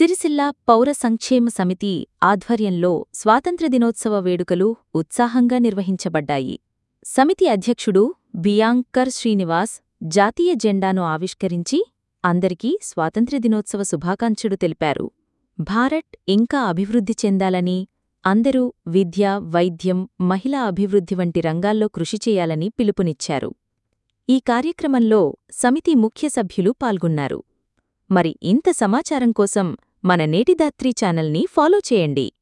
సిరిసిల్ల పౌర సంక్షేమ సమితి ఆధ్వర్యంలో స్వాతంత్ర్య దినోత్సవ వేడుకలు ఉత్సాహంగా నిర్వహించబడ్డాయి సమితి అధ్యక్షుడు బియాంకర్ శ్రీనివాస్ జాతీయ జెండాను ఆవిష్కరించి అందరికీ స్వాతంత్ర్య దినోత్సవ శుభాకాంక్షలు తెలిపారు భారత్ ఇంకా అభివృద్ధి చెందాలని అందరూ విద్య వైద్యం మహిళా అభివృద్ధి వంటి రంగాల్లో కృషి చేయాలని పిలుపునిచ్చారు ఈ కార్యక్రమంలో సమితి ముఖ్య సభ్యులు పాల్గొన్నారు మరి ఇంత సమాచారం కోసం మన నేటిదాత్రి ఛానల్ని ఫాలో చేయండి